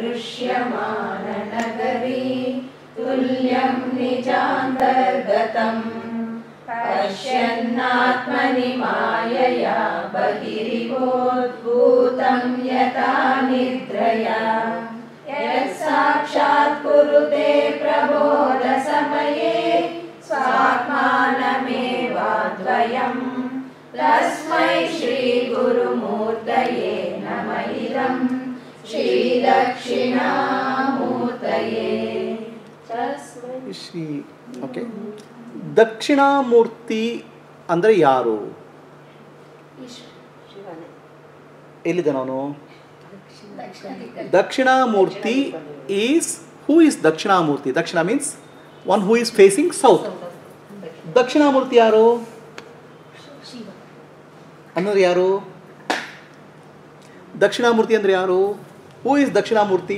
दृश्यमाननगरी तुल्यं निजान्तर्गतम् पश्यन्नात्मनि मायया बहिरिवोद्भूतं यथा निद्रया यत्साक्षात् कुरुते प्रबोधसमये स्वात्मानमेवाद्वयम् तस्मै श्रीगुरुमूर्तये नम इदं श्रीदक्षिणामूर्तये तस्मै ಶ್ರೀ ಓಕೆ ದಕ್ಷಿಣಾಮೂರ್ತಿ ಅಂದರೆ ಯಾರು ಶಿವನೇ ಎಲ್ಲಿದ್ದಾನೆ ಅವನು Dakshinamurthy is who is Dakshinamurthy dakshina means one who is facing south Dakshinamurthy ಯಾರು ಅನ್ನೋದು ಯಾರು ದಕ್ಷಿಣಾಮೂರ್ತಿ ಅಂದ್ರೆ ಯಾರು ಹೂ ಈಸ್ ದಕ್ಷಿಣಾಮೂರ್ತಿ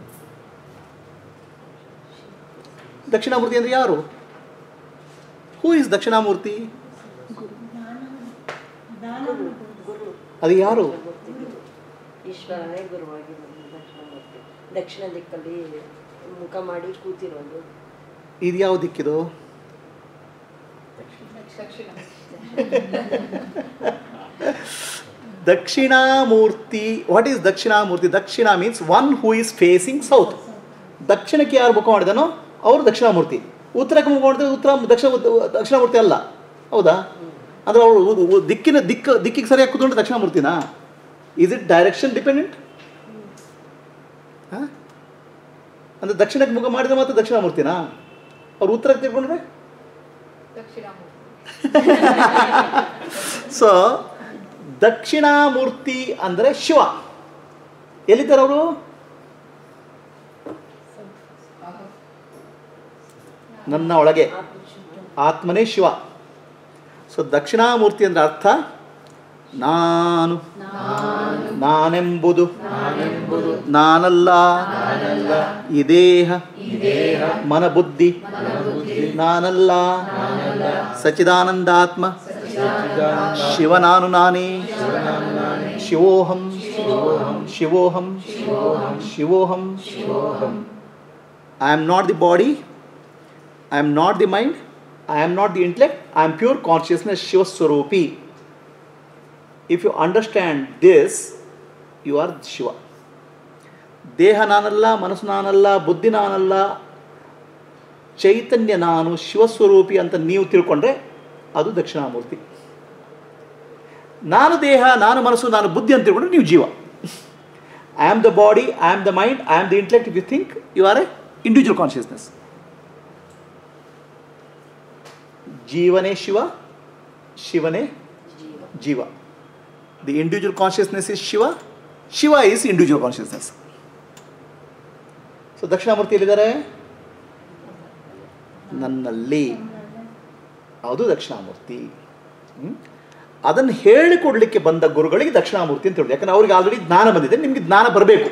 ದಕ್ಷಿಣಾಮೂರ್ತಿ ಅಂದ್ರೆ ಯಾರು ಹೂ ಈಸ್ ದಕ್ಷಿಣಾಮೂರ್ತಿ ಗುರು ಅದು ಯಾರು ಈಶ್ವರನೇ ಗುರುವಾಗಿ ಬಂದು ದಕ್ಷಿಣಮೂರ್ತಿ ದಕ್ಷಿಣ ದಿಕ್ಕಲ್ಲಿ ಮುಖ ಮಾಡಿ ಕೂತಿರೋದು ಇದು ಯಾವ ದಿಕ್ಕಿದು Dakshinamurthy what is Dakshinamurthy dakshina means one who is facing south ದಕ್ಷಿಣಕ್ಕೆ ಯಾರು ಮುಖ ಮಾಡಿದನೋ ಅವರು ದಕ್ಷಿಣಾಮೂರ್ತಿ ಉತ್ತರಕ್ಕೆ ಮುಖ ಮಾಡಿದ್ರೆ ಉತ್ತರ ದಕ್ಷಿಣ ದಕ್ಷಿಣಾಮೂರ್ತಿ ಅಲ್ಲ ಹೌದಾ ಅಂದ್ರೆ ಅವರು ದಿಕ್ಕಿನ ದಿಕ್ಕ ದಿಕ್ಕಿಗೆ ಸರಿಯಾಗಿ ಕೂತ್ಕೊಂಡ್ರೆ ದಕ್ಷಿಣಾಮೂರ್ತಿನಾ ಈಸ್ ಇಟ್ ಡೈರೆಕ್ಷನ್ ಡಿಪೆಂಡೆಂಟ್ ಹಾಂ ಅಂದ್ರೆ ದಕ್ಷಿಣಕ್ಕೆ ಮುಖ ಮಾಡಿದ್ರೆ ಮಾತ್ರ ದಕ್ಷಿಣಾಮೂರ್ತಿನಾ ಅವ್ರು ಉತ್ತರಕ್ಕೆ ತಿಳ್ಕೊಂಡ್ರೆ ಸೊ ದಕ್ಷಿಣಾಮೂರ್ತಿ ಅಂದರೆ ಶಿವ ಎಲ್ಲಿದ್ದಾರೆ ಅವರು ನನ್ನ ಒಳಗೆ ಆತ್ಮನೇ ಶಿವ ಸೊ ದಕ್ಷಿಣಾಮೂರ್ತಿ ಅಂದ್ರೆ ಅರ್ಥ ನಾನು ನಾನೆಂಬುದು ನಾನಲ್ಲ ಈ ದೇಹ ಮನ ಬುದ್ಧಿ ನಾನಲ್ಲ ಸಚಿದಾನಂದಾತ್ಮ ಶಿವ ನಾನು ನಾನೇ ಶಿವೋಹಂ ಶಿವೋಹಂ ಶಿವೋಹಂ I am not the body I am not the mind I am not the intellect I am pure consciousness ಶಿವಸ್ವರೂಪಿ if you understand this you are Shiva ದೇಹ ನಾನಲ್ಲ ಮನಸ್ಸು ನಾನಲ್ಲ ಬುದ್ಧಿ ನಾನಲ್ಲ ಚೈತನ್ಯ ನಾನು ಶಿವಸ್ವರೂಪಿ ಅಂತ ನೀವು ತಿಳ್ಕೊಂಡ್ರೆ ಅದು ದಕ್ಷಿಣಾಮೂರ್ತಿ ನಾನು ದೇಹ ನಾನು ಮನಸ್ಸು ನಾನು ಬುದ್ಧಿ ಅಂತ ತಿಳ್ಕೊಂಡ್ರೆ ನೀವು ಜೀವ I am the body I am the mind I am the intellect if you think you are a individual consciousness ಜೀವನೇ ಶಿವ ಶಿವನೇ ಜೀವ the individual consciousness is Shiva Shiva is individual consciousness so Dakshinamurthy ಎಲ್ಲಿದ್ದಾರೆ ನನ್ನಲ್ಲಿ ಅದು ದಕ್ಷಿಣಾಮೂರ್ತಿ ಹ್ಮ್? ಅದನ್ನು ಹೇಳಿಕೊಡ್ಲಿಕ್ಕೆ ಬಂದ ಗುರುಗಳಿಗೆ ದಕ್ಷಿಣಾಮೂರ್ತಿ ಅಂತ ಹೇಳಿ ಯಾಕಂದ್ರೆ ಅವ್ರಿಗೆ ಆಲ್ರೆಡಿ ಜ್ಞಾನ ಬಂದಿದೆ ನಿಮಗೆ ಜ್ಞಾನ ಬರಬೇಕು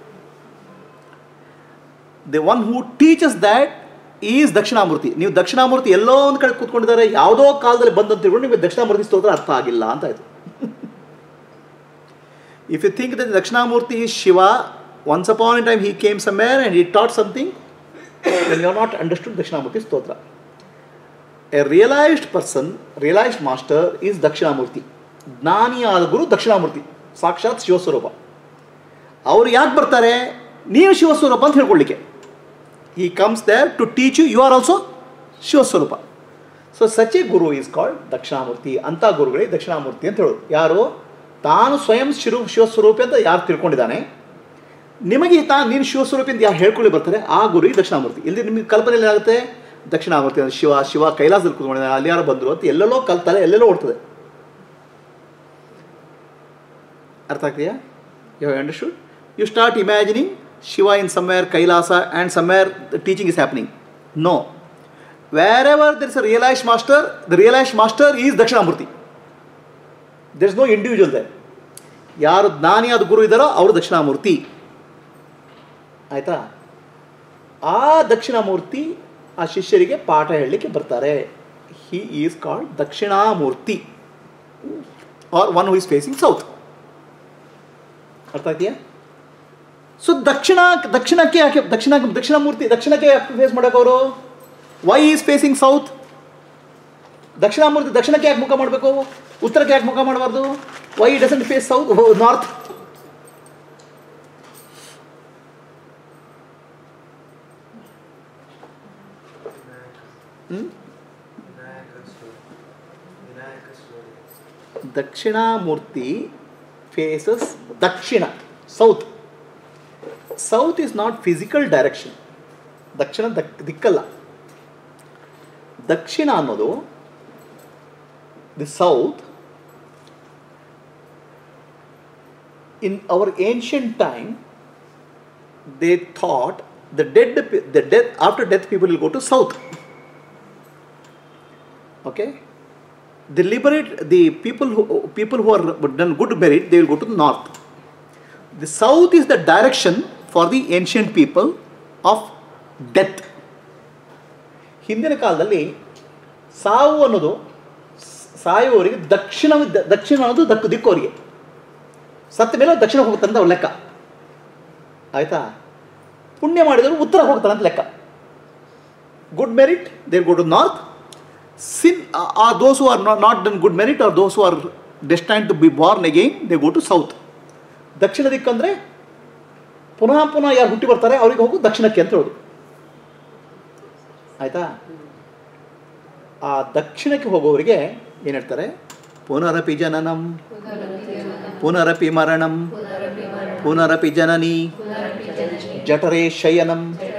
the one who teaches that is Dakshinamurthy ನೀವು ದಕ್ಷಿಣಾಮೂರ್ತಿ ಎಲ್ಲೋ ಒಂದು ಕಡೆ ಕೂತ್ಕೊಂಡಿದ್ದಾರೆ ಯಾವುದೋ ಕಾಲದಲ್ಲಿ ಬಂದಂತ ತಿಳ್ಕೊಂಡು ನಿಮಗೆ ದಕ್ಷಿಣಾಮೂರ್ತಿ ಸ್ತೋತ್ರ ಅರ್ಥ ಆಗಿಲ್ಲ ಅಂತ ಆಯ್ತು if you think that Dakshinamurthy is Shiva once upon in time he came somewhere and he taught something then you are not understood Dakshinamurti Stotra. A realized person, realized master is Dakshinamurti. ಜ್ಞಾನಿಯಾದ ಗುರು ದಕ್ಷಿಣಾಮೂರ್ತಿ ಸಾಕ್ಷಾತ್ ಶಿವಸ್ವರೂಪ ಅವರು ಯಾಕೆ ಬರ್ತಾರೆ ನೀವು ಶಿವಸ್ವರೂಪ ಅಂತ ಹೇಳ್ಕೊಳ್ಳಿಕ್ಕೆ he comes there to teach you you are also ಶಿವಸ್ವರೂಪ so such a guru is called Dakshinamurthy ಅಂತ ಗುರುಗಳೇ ದಕ್ಷಿಣಾಮೂರ್ತಿ ಅಂತ ಹೇಳೋದು ಯಾರು ತಾನು ಸ್ವಯಂ ಶಿರು ಶಿವಸ್ವರೂಪಿ ಅಂತ ಯಾರು ತಿಳ್ಕೊಂಡಿದ್ದಾನೆ ನಿಮಗೆ ತಾ ನೀನು ಶಿವಸ್ವರೂಪಿ ಅಂತ ಯಾರು ಹೇಳ್ಕೊಳ್ಳಿ ಬರ್ತಾರೆ ಆ ಗುರುವಿಗೆ ದಕ್ಷಿಣಾಮೂರ್ತಿ ಇಲ್ಲಿ ನಿಮಗೆ ಕಲ್ಪನೆ ಏನಾಗುತ್ತೆ ದಕ್ಷಿಣಾಮೂರ್ತಿ ಅಂದ್ರೆ ಶಿವ ಶಿವ ಕೈಲಾಸದಲ್ಲಿ ಕೂತ್ಕೊಂಡಿದ್ದಾನೆ ಅಲ್ಲಿ ಯಾರು ಬಂದರು ಅಂತ ಎಲ್ಲೆಲ್ಲೋ ಕಲ್ತಾರೆ ಎಲ್ಲೆಲ್ಲೋ ಓಡ್ತದೆ ಅರ್ಥ ಆಗ್ತೀಯಾ you have understood you start imagining Shiva in somewhere Kailasa and somewhere the teaching is happening no wherever there is a realize master the realize master is Dakshinamurthy there is no individual they ಯಾರು ಜ್ಞಾನಿಯಾದ ಗುರು ಇದ್ದಾರೋ ಅವರು ದಕ್ಷಿಣಾಮೂರ್ತಿ ಆಯಿತಾ ಆ ದಕ್ಷಿಣಾಮೂರ್ತಿ ಆ ಶಿಷ್ಯರಿಗೆ ಪಾಠ ಹೇಳಲಿಕ್ಕೆ ಬರ್ತಾರೆ he is called Dakshinamurthy or one who is facing south ಅರ್ಥ ಆಗ್ತೀಯಾ ಸೊ ದಕ್ಷಿಣ ದಕ್ಷಿಣಕ್ಕೆ ಯಾಕೆ ದಕ್ಷಿಣ ದಕ್ಷಿಣ ಮೂರ್ತಿ ದಕ್ಷಿಣಕ್ಕೆ ಯಾಕೆ ಫೇಸ್ ಮಾಡೋಕೆ ಅವರು ವೈ ಈಸ್ ಫೇಸಿಂಗ್ ಸೌತ್ ದಕ್ಷಿಣ ಮೂರ್ತಿ ದಕ್ಷಿಣಕ್ಕೆ ಯಾಕೆ ಮುಖ ಮಾಡಬೇಕು ಉತ್ತರಕ್ಕೆ ಯಾಕೆ ಮುಖ ಮಾಡಬಾರ್ದು why doesn't face south north Dakshinamurthy faces dakshina south south is not physical direction ದಕ್ಷಿಣ ದಕ್ ದಿಕ್ಕಲ್ಲ ದಕ್ಷಿಣ ಅನ್ನೋದು the south in our ancient time they thought the dead the death after death people will go to south okay the liberate the people who people who are done good merit they will go to the north the south is the direction for the ancient people of death ಹಿಂದಿನ ಕಾಲದಲ್ಲಿ ಸಾವು ಅನ್ನೋದು ಸ- ಸಾಯುವವರಿಗೆ ದಕ್ಷಿಣ ದಕ್ಷಿಣ ಅನ್ನೋದು ದಕ್ಕು ದಿಕ್ಕು ಅವರಿಗೆ ಸತ್ತ ಮೇಲೆ ದಕ್ಷಿಣ ಹೋಗ್ತಾರೆ ಅಂತ ಅವ್ರ ಲೆಕ್ಕ ಆಯ್ತಾ ಪುಣ್ಯ ಮಾಡಿದವರು ಉತ್ತರ ಹೋಗ್ತಾರೆ ಅಂತ ಲೆಕ್ಕ good merit they go to north sin uh, are those who are not, not done good merit or those who are destined to be born again they go to south ದಕ್ಷಿಣ ದಿಕ್ಕಂದ್ರೆ ಪುನಃ ಪುನಃ ಯಾರು ಹುಟ್ಟಿ ಬರ್ತಾರೆ ಅವ್ರಿಗೆ ಹೋಗು ದಕ್ಷಿಣಕ್ಕೆ ಅಂತ ಹೇಳೋದು ಆಯ್ತಾ ಆ ದಕ್ಷಿಣಕ್ಕೆ ಹೋಗೋವರಿಗೆ ಏನು ಹೇಳ್ತಾರೆ ಪುನರಪಿ ಜನನಂ ಪುನರಪಿ ಮರಣಂ ಪುನರಪಿ ಜನನಿ ಜಠರೇ ಶಯನಂ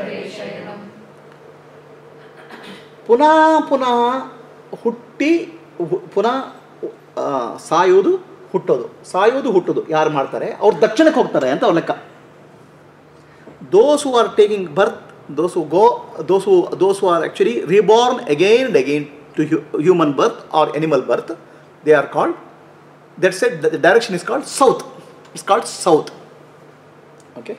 ಪುನಃ ಪುನಃ ಹುಟ್ಟಿ ಹು- ಪುನಃ ಆ, ಸಾಯೋದು ಹುಟ್ಟೋದು ಸಾಯೋದು ಹುಟ್ಟೋದು ಯಾರು ಮಾಡ್ತಾರೆ ಅವ್ರು ದಕ್ಷಿಣಕ್ಕೆ ಹೋಗ್ತಾರೆ ಅಂತ ಅವ್ರ ಲೆಕ್ಕ those who are taking birth those who go those who those who are actually reborn again and again to human birth or animal birth they are called that set the direction is called south it's called south okay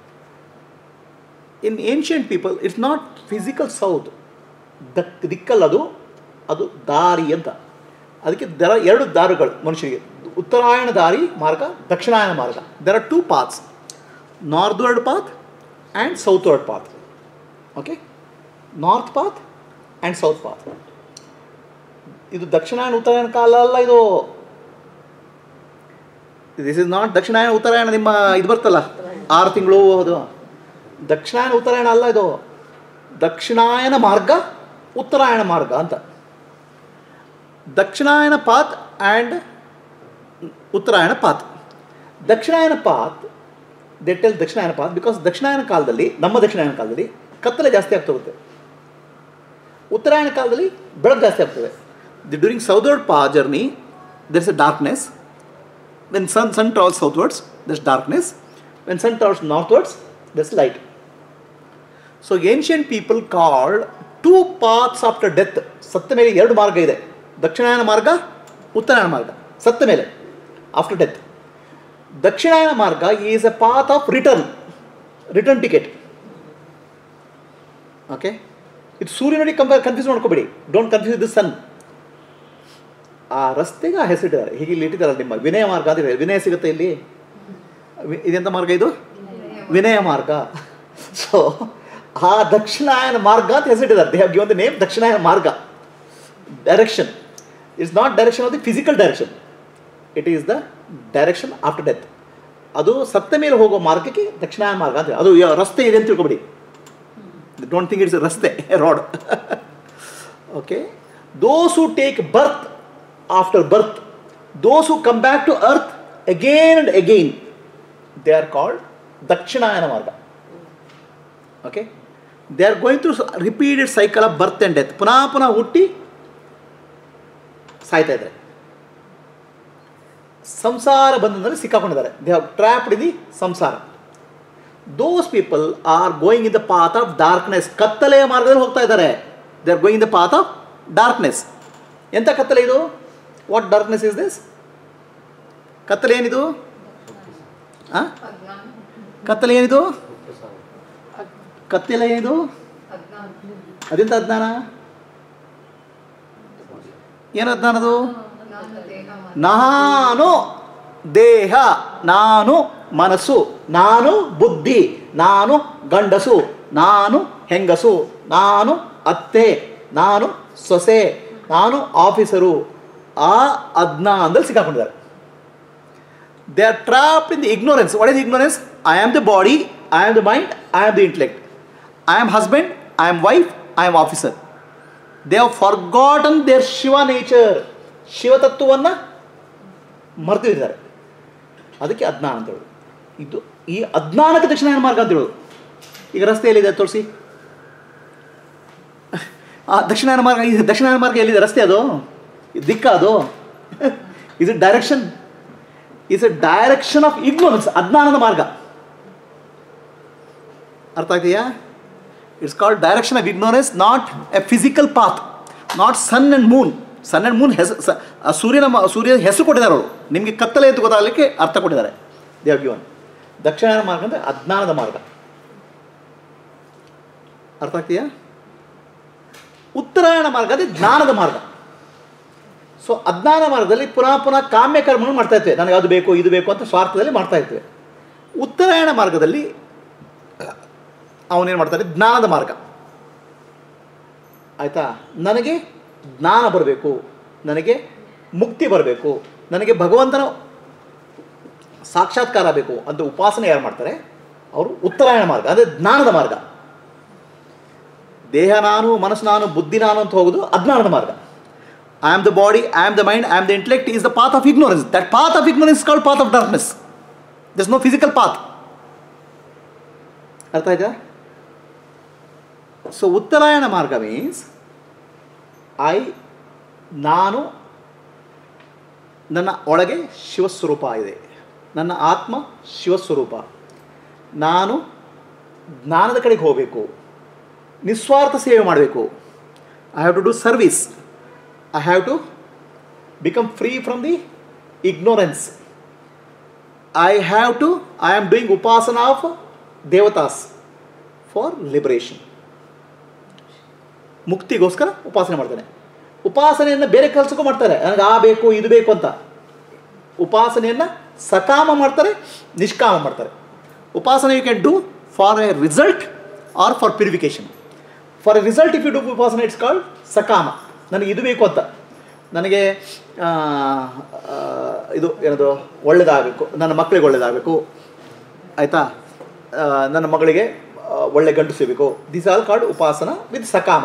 in ancient people it's not physical south ದಕ್ ದಿಕ್ಕಲ್ಲದು ಅದು ದಾರಿ ಅಂತ ಅದಕ್ಕೆ ದರ ಎರಡು ದಾರಿಗಳು ಮನುಷ್ಯರಿಗೆ ಉತ್ತರಾಯಣ ದಾರಿ ಮಾರ್ಗ ದಕ್ಷಿಣಾಯನ ಮಾರ್ಗ there are two paths northward path and southward path okay north path and south path ಇದು ದಕ್ಷಿಣಾಯನ ಉತ್ತರಾಯಣ ಕಾಲ ಅಲ್ಲ ಇದು this is not Dakshinayana Uttarayana ನಿಮ್ಮ ಇದು ಬರ್ತಲ್ಲ ಆರು ತಿಂಗಳು ಅದು ದಕ್ಷಿಣಾಯನ ಉತ್ತರಾಯಣ ಅಲ್ಲ ಇದು ದಕ್ಷಿಣಾಯನ ಮಾರ್ಗ ಉತ್ತರಾಯಣ ಮಾರ್ಗ ಅಂತ Dakshinayana path and Uttarayana path Dakshinayana path that'll Dakshinayana path because ದಕ್ಷಿಣಾಯನ ಕಾಲದಲ್ಲಿ ನಮ್ಮ ದಕ್ಷಿಣಾಯನ ಕಾಲದಲ್ಲಿ ಕತ್ತಲೆ ಜಾಸ್ತಿ ಆಗ್ತಾ ಹೋಗುತ್ತೆ ಉತ್ತರಾಯಣ ಕಾಲದಲ್ಲಿ ಬೆಳಕು ಜಾಸ್ತಿ ಆಗ್ತದೆ ದಿ ಡ್ಯೂರಿಂಗ್ ಸೌದರ್ಡ್ ಪಾ journey there is a darkness when sun sun travels southwards thus darkness when sun travels northwards thus light so ancient people called two paths after death ಸತ್ತ ಮೇಲೆ ಎರಡು ಮಾರ್ಗ ಇದೆ ದಕ್ಷಿಣಾಯನ ಮಾರ್ಗ ಉತ್ತರಾಯಣ ಮಾರ್ಗ ಸತ್ತ ಮೇಲೆ after death Dakshinayana marga is a path of return return ticket okay ಇದು ಸೂರ್ಯನೊಡಿ ಕಂಪೇರ್ ಕನ್ಫ್ಯೂಸ್ ಮಾಡ್ಕೋಬೇಡಿ ಡೋಂಟ್ ಕನ್ಫ್ಯೂಸ್ ದ ಸನ್ ಆ ರಸ್ತೆಗೆ ಆ ಹೆಸರಿಟ್ಟಿದ್ದಾರೆ ಹೀಗೆ ಇಲ್ಲಿ ಇಟ್ಟಿದ್ದಾರೆ ನಿಮ್ಮ ವಿನಯ ಮಾರ್ಗ ಅಂತ ಇದೆ ವಿನಯ ಸಿಗುತ್ತೆ ಇಲ್ಲಿ ವಿ- ಇದೆಂತ ಮಾರ್ಗ ಇದು ವಿನಯ ಮಾರ್ಗ ಸೊ ಆ ದಕ್ಷಿಣಾಯನ ಮಾರ್ಗ ಅಂತ ಹೆಸರಿಟ್ಟಿದ್ದಾರೆ they have given the name Dakshinayana marga direction it's not direction of the physical direction it is the direction after death ಅದು ಸತ್ತ ಮೇಲೆ ಹೋಗೋ ಮಾರ್ಗಕ್ಕೆ ದಕ್ಷಿಣಾಯನ ಮಾರ್ಗ ಅಂತ ಅದು ಯಾ- ರಸ್ತೆ ಇದೆ ಅಂತ ತಿಳ್ಕೊಬೇಡಿ ಡೋಂಟ್ ಥಿಂಕ್ ಇಟ್ಸ್ ರಸ್ತೆ road okay those who take birth after birth those who come back to earth again and again they are called Dakshinayana marga okay they are going to repeated cycle of birth and death ಪುನಃ ಪುನಃ ಹುಟ್ಟಿ ಸಾಯ್ತಾ ಇದ್ದಾರೆ ಸಂಸಾರ ಬಂಧನದಲ್ಲಿ ಸಿಕ್ಕಾಕೊಂಡಿದ್ದಾರೆ they have trapped in the samsara those people are going in the path of darkness ಕತ್ತಲೆಯ ಮಾರ್ಗದಲ್ಲಿ ಹೋಗ್ತಾ ಇದ್ದಾರೆ they are going in the path of darkness ಎಂಥ ಕತ್ತಲೆ ಇದು ವಾಟ್ ಡಾರ್ಕ್ನೆಸ್ ಇಸ್ ದಿಸ್ ಕತ್ತಲೆ ಏನಿದು ಆ? ಕತ್ತಲೆ ಏನಿದು ಕತ್ತಲೆ ಏನಿದು ಅದೆಂತ ಅಜ್ಞಾನ ಏನು ಅಜ್ಞಾನದು ನಾನು ದೇಹ ನಾನು ಮನಸ್ಸು ನಾನು ಬುದ್ಧಿ ನಾನು ಗಂಡಸು ನಾನು ಹೆಂಗಸು ನಾನು ಅತ್ತೆ ನಾನು ಸೊಸೆ ನಾನು ಆಫೀಸರು ಆ ಅಜ್ಞಾನದಲ್ಲಿ ಸಿಕ್ಕಾಕೊಂಡಿದ್ದಾರೆ they are trapped in the ignorance what is ignorance I am the body I am the mind I am the intellect I am husband I am wife I am officer they have forgotten their Shiva nature ಶಿವತತ್ವವನ್ನು ಮರೆತಿದ್ದಾರೆ ಅದಕ್ಕೆ ಅಜ್ಞಾನ ಅಂತ ಹೇಳೋದು ಇದು ಈ ಅಜ್ಞಾನಕ್ಕೆ ದಕ್ಷಿಣಾಯನ ಮಾರ್ಗ ಅಂತ ಹೇಳೋದು ಈಗ ರಸ್ತೆ ಎಲ್ಲಿದೆ ತೋರಿಸಿ ಆ ದಕ್ಷಿಣಾಯನ ಮಾರ್ಗ ಈ ದಕ್ಷಿಣಾಯನ ಮಾರ್ಗ ಎಲ್ಲಿದೆ ರಸ್ತೆ ಅದು ಇದು ದಿಕ್ಕ ಅದು is it direction is a direction of ignorance ಅಜ್ಞಾನದ ಮಾರ್ಗ ಅರ್ಥ ಆಗ್ತೀಯಾ it's called direction of ignorance not a physical path not sun and moon sun and moon ಹೆಸರು ಸ- ಆ ಸೂರ್ಯನ ಮ- ಸೂರ್ಯನ ಹೆಸರು ಕೊಟ್ಟಿದ್ದಾರೆ ಅವರು ನಿಮಗೆ ಕತ್ತಲೆ ಅಂತ ಗೊತ್ತಾಗಲಿಕ್ಕೆ ಅರ್ಥ ಕೊಟ್ಟಿದ್ದಾರೆ ದೇವ್ ಗಿವನ್ ದಕ್ಷಿಣಾಯನ ಮಾರ್ಗ ಅಂದರೆ ಅಜ್ಞಾನದ ಮಾರ್ಗ ಅರ್ಥ ಆಗ್ತೀಯಾ ಉತ್ತರಾಯಣ ಮಾರ್ಗ ಅಂದರೆ ಜ್ಞಾನದ ಮಾರ್ಗ ಸೊ ಅಜ್ಞಾನ ಮಾರ್ಗದಲ್ಲಿ ಪುನಃ ಪುನಃ ಕಾಮ್ಯ ಕರ್ಮಗಳು ಮಾಡ್ತಾ ಇರ್ತೇವೆ ನನಗೆ ಅದು ಬೇಕು ಇದು ಬೇಕು ಅಂತ ಸ್ವಾರ್ಥದಲ್ಲಿ ಮಾಡ್ತಾ ಇರ್ತೇವೆ ಉತ್ತರಾಯಣ ಮಾರ್ಗದಲ್ಲಿ ಅವನೇನು ಮಾಡ್ತಾನೆ ಜ್ಞಾನದ ಮಾರ್ಗ ಆಯಿತಾ ನನಗೆ ಜ್ಞಾನ ಬರಬೇಕು ನನಗೆ ಮುಕ್ತಿ ಬರಬೇಕು ನನಗೆ ಭಗವಂತನ ಸಾಕ್ಷಾತ್ಕಾರ ಬೇಕು ಅಂತ ಉಪಾಸನೆ ಯಾರು ಮಾಡ್ತಾರೆ ಅವರು ಉತ್ತರಾಯಣ ಮಾರ್ಗ ಅಂದರೆ ಜ್ಞಾನದ ಮಾರ್ಗ ದೇಹ ನಾನು ಮನಸ್ಸು ನಾನು ಬುದ್ಧಿ ನಾನು ಅಂತ ಹೋಗೋದು ಅಜ್ಞಾನದ ಮಾರ್ಗ I am the body I am the mind I am the intellect is the path of ignorance that path of ignorance called path of darkness thus no physical path ಅರ್ಥ ಆಯ್ತಾ ಸೊ ಉತ್ತರಾಯಣ ಮಾರ್ಗ ಮೀನ್ಸ್ ಐ ನಾನು ನನ್ನ ಒಳಗೆ ಶಿವಸ್ವರೂಪ ಇದೆ ನನ್ನ ಆತ್ಮ ಶಿವಸ್ವರೂಪ ನಾನು ಜ್ಞಾನದ ಕಡೆಗೆ ಹೋಗಬೇಕು ನಿಸ್ವಾರ್ಥ ಸೇವೆ ಮಾಡಬೇಕು I have to do service I have to become free from the ignorance I have to I am doing upasana of devatas for liberation ಮುಕ್ತಿಗೋಸ್ಕರ ಉಪಾಸನೆ ಮಾಡ್ತಾನೆ ಉಪಾಸನೆಯನ್ನು ಬೇರೆ ಕೆಲಸಕ್ಕೂ ಮಾಡ್ತಾರೆ ನನಗೆ ಆ ಬೇಕು ಇದು ಬೇಕು ಅಂತ ಉಪಾಸನೆಯನ್ನು ಸಕಾಮ ಮಾಡ್ತಾರೆ ನಿಷ್ಕಾಮ ಮಾಡ್ತಾರೆ ಉಪಾಸನೆ you can do for a result or for purification for a result if you do upasana it's called sakama ನನಗೆ ಇದು ಬೇಕು ಅಂತ ನನಗೆ ಆ, ಆ, ಇದು ಏನದು ಒಳ್ಳೆಯದಾಗಬೇಕು ನನ್ನ ಮಕ್ಕಳಿಗೆ ಒಳ್ಳೆಯದಾಗಬೇಕು ಆಯಿತಾ ನನ್ನ ಮಗಳಿಗೆ ಆ, ಒಳ್ಳೆ ಗಂಡು ಸಿಗಬೇಕು this all called upasana with sakama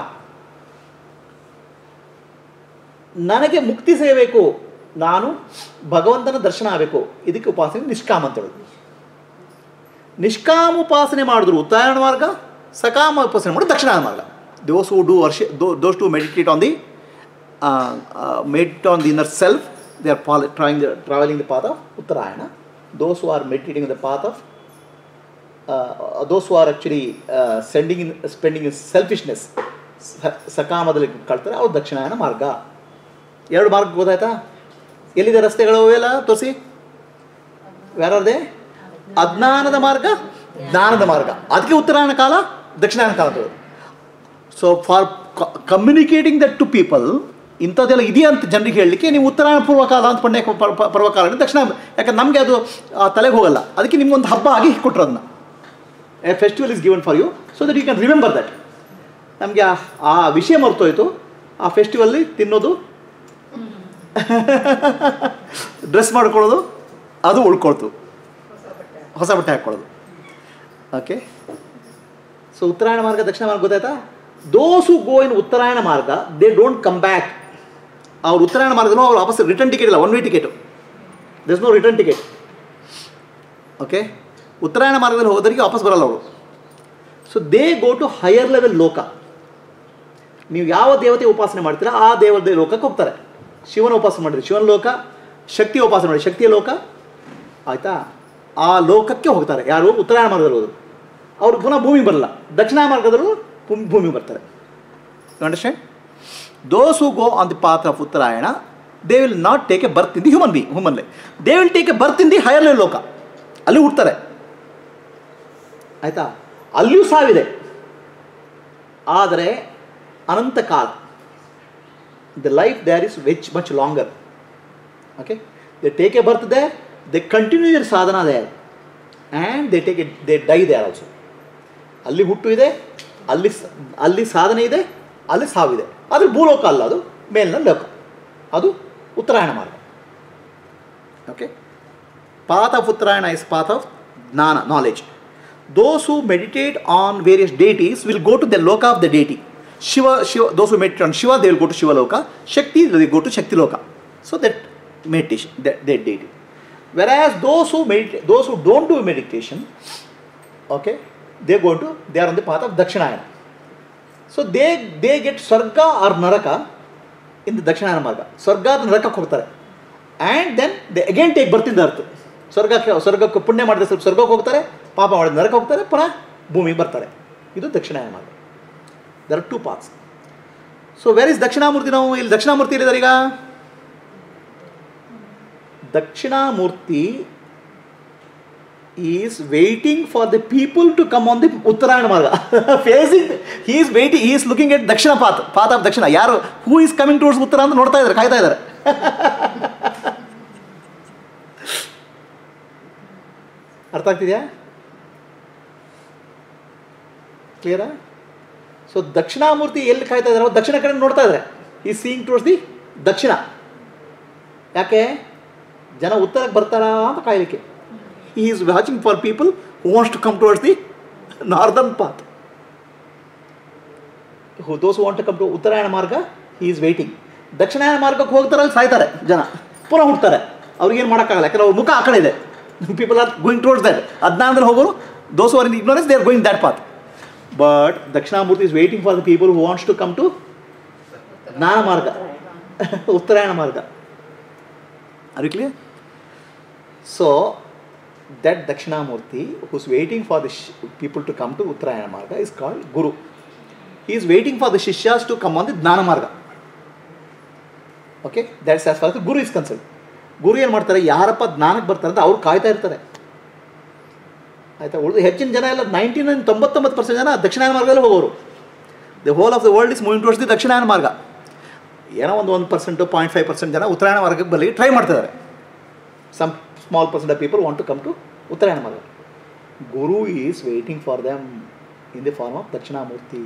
ನನಗೆ ಮುಕ್ತಿ ಸಿಗಬೇಕು ನಾನು ಭಗವಂತನ ದರ್ಶನ ಆಗಬೇಕು ಇದಕ್ಕೆ ಉಪಾಸನೆ ನಿಷ್ಕಾಮ ಅಂತ ಹೇಳೋದು ನಿಷ್ಕಾಮ ಉಪಾಸನೆ ಮಾಡಿದ್ರು ಉತ್ತರಾಯಣ ಮಾರ್ಗ ಸಕಾಮ ಉಪಾಸನೆ ಮಾಡೋದು ದಕ್ಷಿಣ ಮಾರ್ಗ ದೋಸ್ who do worship those to meditate on the meditate on the inner self they are fall trying the travelling the path of Uttarayana those who are meditating the path of those who are actually sending in spending in selfishness ಸಕಾಮದಲ್ಲಿ ಕಳ್ತಾರೆ ಅವ್ರು ದಕ್ಷಿಣಾಯನ ಮಾರ್ಗ ಎರಡು ಮಾರ್ಗ ಗೊತ್ತಾಯ್ತಾ ಎಲ್ಲಿದೆ ರಸ್ತೆಗಳು ಎಲ್ಲ ತೋರಿಸಿ ಯಾರದೇ ಅಜ್ಞಾನದ ಮಾರ್ಗ ಜ್ಞಾನದ ಮಾರ್ಗ ಅದಕ್ಕೆ ಉತ್ತರಾಯಣ ಕಾಲ ದಕ್ಷಿಣಾಯನ ಕಾಲ ಅಂತ so for communicating that to people ಇಂಥದ್ದೆಲ್ಲ ಇದೆಯಾ ಅಂತ ಜನರಿಗೆ ಹೇಳಲಿಕ್ಕೆ ನೀವು ಉತ್ತರಾಯಣ ಪೂರ್ವಕಾಲ ಅಂತ ಪುಣ್ಯ ಪ- ಪ- ಪರ್ವಕಾಲ ಅಂತ ದಕ್ಷಿಣ ಯಾಕಂದ್ರೆ ನಮಗೆ ಅದು ಆ, ತಲೆಗೆ ಹೋಗಲ್ಲ ಅದಕ್ಕೆ ನಿಮ್ಗೊಂದು ಹಬ್ಬ ಆಗಿ ಕೊಟ್ಟರು ಅದನ್ನ a festival is given for you so that you can remember that ನಮಗೆ ಆ ಆ ವಿಷಯ ಮರ್ತೋಯ್ತು ಆ ಫೆಸ್ಟಿವಲ್ಲಿ ತಿನ್ನೋದು ಡ್ರೆಸ್ ಮಾಡ್ಕೊಳ್ಳೋದು ಅದು ಉಳ್ಕೊಳ್ತು ಹೊಸ ಬಟ್ಟೆ ಹಾಕ್ಕೊಳ್ಳೋದು ಓಕೆ ಸೊ ಉತ್ತರಾಯಣ ಮಾರ್ಗ ದಕ್ಷಿಣ ಮಾರ್ಗ ಗೊತ್ತಾಯ್ತಾ ದೋಸು ಗೋ ಇನ್ ಉತ್ತರಾಯಣ ಮಾರ್ಗ ದೇ ಡೋಂಟ್ ಕಮ್ ಬ್ಯಾಕ್ ಅವ್ರು ಉತ್ತರಾಯಣ ಮಾರ್ಗನೂ ಅವ್ರು ವಾಪಸ್ ರಿಟರ್ನ್ ಟಿಕೆಟ್ ಇಲ್ಲ one way ticket thus no return ticket okay ಉತ್ತರಾಯಣ ಮಾರ್ಗದಲ್ಲಿ ಹೋದರಿಗೆ ವಾಪಸ್ ಬರಲ್ಲ ಅವರು so they go to higher level loka ನೀವು ಯಾವ ದೇವತೆ ಉಪಾಸನೆ ಮಾಡ್ತೀರಾ ಆ ದೇವತೆ ಲೋಕಕ್ಕೆ ಹೋಗ್ತಾರೆ ಶಿವನ ಉಪಾಸನೆ ಮಾಡಿದ್ರೆ ಶಿವನ ಲೋಕ ಶಕ್ತಿ ಉಪಾಸನೆ ಮಾಡಿ ಶಕ್ತಿಯ ಲೋಕ ಆಯಿತಾ ಆ ಲೋಕಕ್ಕೆ ಹೋಗ್ತಾರೆ ಯಾರು ಉತ್ತರಾಯಣ ಮಾರ್ಗದಲ್ಲಿ ಹೋದ್ರು ಅವ್ರು ಪುನಃ ಭೂಮಿಗೆ ಬರಲ್ಲ ದಕ್ಷಿಣ ಮಾರ್ಗದಲ್ಲೂ ಭೂಮಿ ಭೂಮಿಗೆ ಬರ್ತಾರೆ understand those who go on the path of Uttarayana they will not take a birth in the human be human lie they will take a birth in the higher level loka ಅಲ್ಲಿ ಹುಡ್ತಾರೆ ಆಯಿತಾ ಅಲ್ಲಿಯೂ ಸಾವಿದೆ ಆದರೆ ಅನಂತ ಕಾಲ the life there is which much longer okay they take a birth they they continue your sadhana they and they take it they die they are also ಅಲ್ಲಿ ಹುಟ್ಟು ಇದೆ ಅಲ್ಲಿ ಸ- ಅಲ್ಲಿ ಸಾಧನೆ ಇದೆ ಅಲ್ಲಿ ಸಾವಿದೆ ಆದರೆ ಭೂಲೋಕ ಅಲ್ಲ ಅದು ಮೇಲಿನ ಲೋಕ ಅದು ಉತ್ತರಾಯಣ ಮಾರ್ಗ okay path of Uttarayana is path of jnana knowledge those who meditate on various deities will go to the loka of the deity Shiva Shiva those who meditate on Shiva they will go to Shivaloka Shakti they go to Shakti loka so that meditation that, that deity whereas those who meditate those who don't do meditation okay they're going to they are on the path of dakshinayana so they they get sarga or naraka in the dakshinayana marga ಸ್ವರ್ಗ ಅಥವಾ ನರಕಕ್ಕೆ ಹೋಗ್ತಾರೆ and then they again take ಬರ್ತಿದ್ದ ಅರ್ಥ ಸ್ವರ್ಗಕ್ಕೆ ಸ್ವರ್ಗಕ್ಕೆ ಪುಣ್ಯ ಮಾಡಿದ್ರೆ ಸ್ವಲ್ಪ ಸ್ವರ್ಗಕ್ಕೆ ಹೋಗ್ತಾರೆ ಪಾಪ ಮಾಡಿದ ನರಕ ಹೋಗ್ತಾರೆ ಪುನಃ ಭೂಮಿಗೆ ಬರ್ತಾರೆ ಇದು ದಕ್ಷಿಣಾಯನ ಮಾರ್ಗ there are two paths so where is Dakshinamurthy ನಾವು ಇಲ್ಲಿ ದಕ್ಷಿಣಾಮೂರ್ತಿ ಇಲ್ಲಿದ್ದಾರೆ ಈಗ Dakshinamurthy is waiting for the people to come on the Uttarayana marga facing he is waiting he is looking at dakshina path path of ದಕ್ಷಿಣ ಯಾರು ಹೂ ಈಸ್ ಕಮಿಂಗ್ ಟುವರ್ಡ್ಸ್ ಉತ್ತರ ಅಂತ ನೋಡ್ತಾ ಇದ್ದಾರೆ ಕಾಯ್ತಾ ಇದ್ದಾರೆ ಅರ್ಥ ಆಗ್ತಿದೆಯಾ ಕ್ಲಿಯರಾ ಸೊ ದಕ್ಷಿಣಾಮೂರ್ತಿ ಎಲ್ಲಿ ಕಾಯ್ತಾ ಇದ್ದಾರೆ ಅವ್ರು ದಕ್ಷಿಣ ಕಡೆ ನೋಡ್ತಾ ಇದ್ದಾರೆ ಈ ಸೀಯಿಂಗ್ ಟುವರ್ಡ್ಸ್ ದಿ ದಕ್ಷಿಣ ಯಾಕೆ ಜನ ಉತ್ತರಕ್ಕೆ ಬರ್ತಾರಾ ಅಂತ ಕಾಯಲಿಕ್ಕೆ he is watching for people who wants to come towards the northern path. Who, those who want to come to ಉತ್ತರಾಯಣ ಮಾರ್ಗ he is waiting. ದಕ್ಷಿಣಾಯನ ಮಾರ್ಗಕ್ಕೆ ಹೋಗ್ತಾರೆ ಅಲ್ಲಿ ಸಾಯ್ತಾರೆ ಜನ ಪುನಃ ಹುಡ್ತಾರೆ ಅವ್ರಿಗೇನು ಮಾಡೋಕ್ಕಾಗಲ್ಲ ಯಾಕಂದ್ರೆ ಅವ್ರ ಮುಖ ಆ ಕಡೆ ಇದೆ people are going towards that ಅಜ್ಞಾನದಲ್ಲಿ ಹೋಗೋರು those are in ignorance they are going that path but Dakshinamurthy is waiting for the people who wants to come to jnana marga ಉತ್ತರಾಯಣ ಮಾರ್ಗ Are you clear? So, that Dakshinamurti who's waiting for the sh- people to come to Uttarayana Marga is called Guru. He is waiting for the Shishyas to come on the Dnana Marga. Okay that's as for the guru is concern ಗುರು ಏನು ಮಾಡ್ತಾರೆ ಯಾರಪ್ಪ ಜ್ಞಾನಕ್ಕೆ ಬರ್ತಾರೆ ಅಂತ ಅವ್ರು ಕಾಯ್ತಾ ಇರ್ತಾರೆ ಆಯಿತಾ ಉಳಿದು ಹೆಚ್ಚಿನ ಜನ ಎಲ್ಲ ನೈಂಟಿ ನೈನ್ ತೊಂಬತ್ತೊಂಬತ್ತು ಪರ್ಸೆಂಟ್ ಜನ ದಕ್ಷಿಣಾಯನ ಮಾರ್ಗದಲ್ಲಿ ಹೋಗೋರು the whole of the world is moving towards the Dakshinayana marga ಏನೋ ಒಂದು ಒಂದು ಪರ್ಸೆಂಟು ಪಾಯಿಂಟ್ ಫೈವ್ ಪರ್ಸೆಂಟ್ ಜನ ಉತ್ತರಾಯಣ ಮಾರ್ಗಕ್ಕೆ ಬರಲಿ ಟ್ರೈ ಮಾಡ್ತಿದ್ದಾರೆ some small percent of people want to come to Uttarayana marga guru is waiting for them in the form of Dakshinamurthy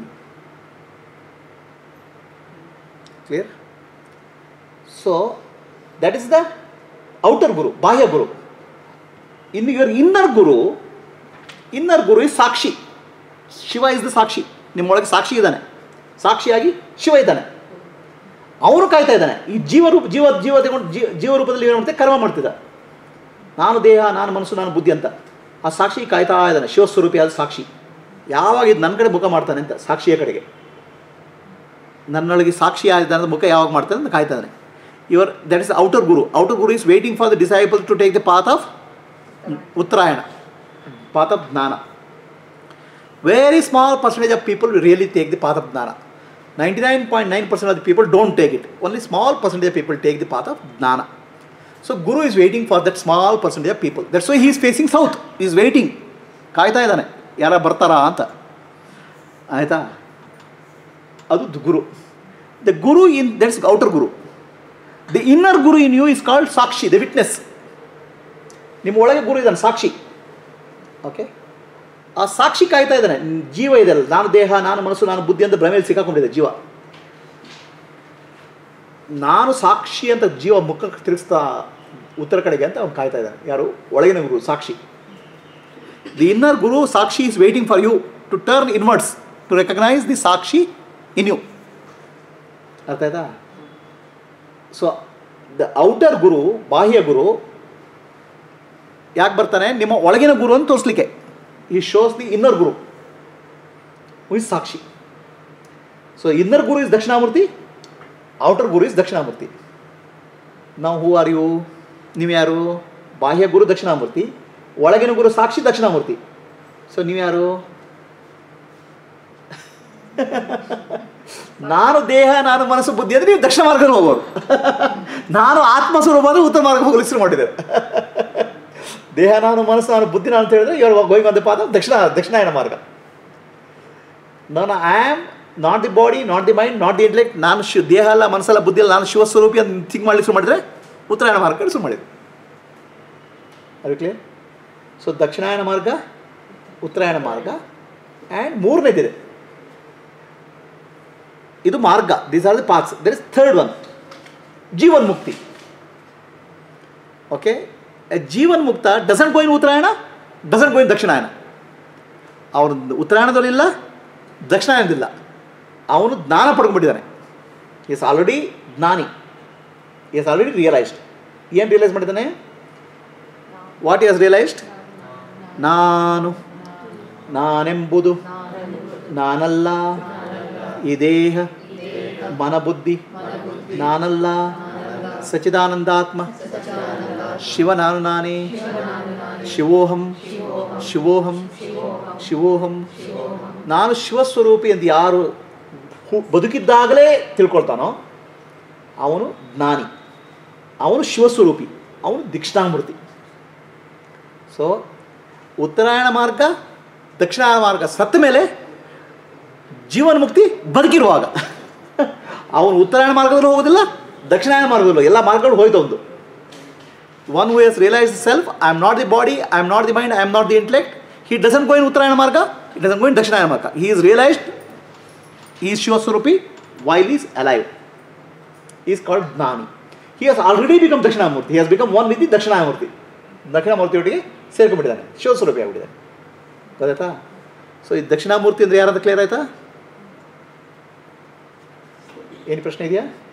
clear so that is the outer guru ಬಾಹ್ಯ ಗುರು ಇನ್ನು ಇವರ್ inner guru inner guru is sakshi Shiva is the sakshi ನಿಮ್ಮೊಳಗೆ ಸಾಕ್ಷಿ ಇದ್ದಾನೆ ಸಾಕ್ಷಿಯಾಗಿ ಶಿವ ಇದ್ದಾನೆ ಅವನು ಕಾಯ್ತಾ ಇದ್ದಾನೆ ಈ ಜೀವರೂಪ ಜೀವ ಜೀವ ತಗೊಂಡು ಜೀವ ಜೀವರೂಪದಲ್ಲಿ ಏನು ಮಾಡ್ತಾರೆ ಕರ್ಮ ಮಾಡ್ತಿದ್ದ ನಾನು ದೇಹ ನಾನು ಮನಸ್ಸು ನಾನು ಬುದ್ಧಿ ಅಂತ ಆ ಸಾಕ್ಷಿ ಕಾಯ್ತಾ ಇದ್ದಾನೆ ಶಿವಸ್ವರೂಪಿಯಾದ ಸಾಕ್ಷಿ ಯಾವಾಗ ಇದು ನನ್ನ ಕಡೆ ಮುಖ ಮಾಡ್ತಾನೆ ಅಂತ ಸಾಕ್ಷಿಯ ಕಡೆಗೆ ನನ್ನೊಳಗೆ ಸಾಕ್ಷಿ ಆಗಿದ್ದಾನೆ ಮುಖ ಯಾವಾಗ ಮಾಡ್ತಾನೆ ಅಂತ ಕಾಯ್ತಾ ಇದ್ದಾನೆ ಇವರ್ that is outer guru outer guru is waiting for the disciple to take the path of Uttarayana path of jnana very small percentage of people really take the path of jnana 99.9% of the people don't take it. Only small percentage of people take the path of jnana. So Guru is waiting for that small percentage of people. That's why he is facing south. He is waiting. ಕಾಯ್ತಾ ಇದ್ದಾನೆ ಯಾರ ಬರ್ತಾರಾ ಅಂತ ಆಯಿತಾ ಅದು the guru the guru in that's outer guru the inner guru in you is called sakshi the witness ನಿಮ್ಮ ಒಳಗೆ ಗುರು ಇದ್ದಾನೆ ಸಾಕ್ಷಿ ಓಕೆ ಆ ಸಾಕ್ಷಿ ಕಾಯ್ತಾ ಇದ್ದಾನೆ ಜೀವ ಇದೆಯಲ್ಲ ನಾನು ದೇಹ ನಾನು ಮನಸ್ಸು ನಾನು ಬುದ್ಧಿ ಅಂತ ಭ್ರಮೆಯಲ್ಲಿ ಸಿಕ್ಕಾಕೊಂಡಿದೆ ಜೀವ ನಾನು ಸಾಕ್ಷಿ ಅಂತ ಜೀವ ಮುಖಕ್ಕೆ ತಿರುಗಿಸ್ತಾ ಉತ್ತರ ಕಡೆಗೆ ಅಂತ ಅವ್ನು ಕಾಯ್ತಾ ಇದ್ದಾನೆ ಯಾರು ಒಳಗಿನ ಗುರು ಸಾಕ್ಷಿ the inner guru sakshi is waiting for you to turn inwards to recognise the sakshi in you ಅರ್ಥ ಆಯ್ತಾ ಸೊ ದ ಔಟರ್ ಗುರು ಬಾಹ್ಯ ಗುರು ಯಾಕೆ ಬರ್ತಾನೆ ನಿಮ್ಮ ಒಳಗಿನ ಗುರು ಅಂತ ತೋರಿಸ್ಲಿಕ್ಕೆ ಈ shows the inner guru who is sakshi so inner guru is Dakshinamurthy outer guru is Dakshinamurthy ನಾವು ಹೂ ಆರ್ ಯು ನೀವು ಯಾರು ಬಾಹ್ಯ ಗುರು ದಕ್ಷಿಣಾಮೂರ್ತಿ ಒಳಗಿನ ಗುರು ಸಾಕ್ಷಿ ದಕ್ಷಿಣಾಮೂರ್ತಿ ಸೊ ನೀವು ಯಾರು ನಾನು ದೇಹ ನಾನು ಮನಸ್ಸು ಬುದ್ಧಿ ಅಂದರೆ ನೀವು ದಕ್ಷಿಣ ಮಾರ್ಗದಲ್ಲಿ ಹೋಗೋರು ನಾನು ಆತ್ಮ ಸ್ವರೂಪ ಅಂದರೆ ಉತ್ತರ ಮಾರ್ಗ ಹೋಗಲು ಹೆಸರು ಮಾಡಿದ್ದೇವೆ ದೇಹ ನಾನು ಮನಸ್ಸು ನಾನು ಬುದ್ಧಿ ನಾನು ಅಂತ ಹೇಳಿದ್ರೆ ಇವರು ಗೋಯಿಂಗ್ ಆನ್ ದ ಪಾದ ದಕ್ಷಿಣ ದಕ್ಷಿಣಾಯನ ಮಾರ್ಗ ನಾನು I am not the body not the mind not the intellect ನಾನು ಶಿ ದೇಹ ಅಲ್ಲ ಮನಸ್ಸಲ್ಲ ಬುದ್ಧಿ ಅಲ್ಲ ನಾನು ಶಿವಸ್ವರೂಪಿ ಅಂತ ಥಿಂಕ್ ಮಾಡಲಿಕ್ಕೆ ಶುರು ಮಾಡಿದರೆ ಉತ್ತರಾಯಣ ಮಾರ್ಗ ಶುರು ಮಾಡಿದೆ ಅದು ಕ್ಲಿಯರ್ ಸೊ ದಕ್ಷಿಣಾಯನ ಮಾರ್ಗ ಉತ್ತರಾಯಣ ಮಾರ್ಗ ಆ್ಯಂಡ್ ಮೂರನೇದಿದೆ ಇದು ಮಾರ್ಗ these are the parts there is third one jivan mukti okay Jeevan ಮುಕ್ತ ಡಸಂಟ್ ಗೋಯಿನ್ ಉತ್ತರಾಯಣ ಡಸಂಟ್ ಗೋಯಿನ್ ದಕ್ಷಿಣಾಯನ ಅವನು ಉತ್ತರಾಯಣದಲ್ಲಿಲ್ಲ ದಕ್ಷಿಣಾಯನದಿಲ್ಲ ಅವನು ಜ್ಞಾನ ಪಡ್ಕೊಂಡ್ಬಿಟ್ಟಿದ್ದಾನೆ is already jnani is already realised ಏನು ರಿಯಲೈಸ್ ಮಾಡಿದ್ದಾನೆ ವಾಟ್ ಈಸ್ ರಿಯಲೈಸ್ಡ್ ನಾನು ನಾನೆಂಬುದು ನಾನಲ್ಲ ಈ ದೇಹ ಮನಬುದ್ಧಿ ನಾನಲ್ಲ ಸಚಿದಾನಂದಾತ್ಮ ಶಿವ ನಾನು ನಾನೇ ಶಿವೋಹಂ ಶಿವೋಹಂ ಶಿವೋಹಂ ನಾನು ಶಿವಸ್ವರೂಪಿ ಎಂದು ಯಾರು ಹು- ಬದುಕಿದ್ದಾಗಲೇ ತಿಳ್ಕೊಳ್ತಾನೋ ಅವನು ಜ್ಞಾನಿ ಅವನು ಶಿವಸ್ವರೂಪಿ ಅವನು ದೀಕ್ಷಾಮೂರ್ತಿ ಸೊ ಉತ್ತರಾಯಣ ಮಾರ್ಗ ದಕ್ಷಿಣಾಯನ ಮಾರ್ಗ ಸತ್ತ ಮೇಲೆ ಜೀವನ ಮುಕ್ತಿ ಬದುಕಿರುವಾಗ ಅವನು ಉತ್ತರಾಯಣ ಮಾರ್ಗದಲ್ಲೂ ಹೋಗೋದಿಲ್ಲ ದಕ್ಷಿಣಾಯನ ಮಾರ್ಗದಲ್ಲೂ ಎಲ್ಲ ಮಾರ್ಗಗಳು ಹೋಯ್ತು ಒಂದು one who is realise self I am not the body I am not the mind I am not the intellect he doesn't go in Uttarayana marga it doesn't go ಇನ್ ದಕ್ಷಿಣಾಯನ ಮಾರ್ಗ ಹಿ ಈಸ್ ರಿಯಲೈಸ್ಡ್ ಈ ಶಿವಸ್ವರೂಪಿ while is alive is called jnani he has already become Dakshinamurthy he has become one with the Dakshinamurthy ದಕ್ಷಿಣಾಮೂರ್ತಿಯೊಟ್ಟಿಗೆ ಸೇರ್ಕೊಂಡ್ಬಿಟ್ಟಿದ್ದಾನೆ ಶಿವಸ್ವರೂಪಿ ಆಗಿಬಿಟ್ಟಿದ್ದಾನೆ ಗೊತ್ತಾಯ್ತಾ ಸೊ ಈ ದಕ್ಷಿಣಾಮೂರ್ತಿ ಅಂದರೆ ಯಾರಂತ ಕ್ಲಿಯರ್ ಆಯ್ತಾ ಏನು ಪ್ರಶ್ನೆ ಇದೆಯಾ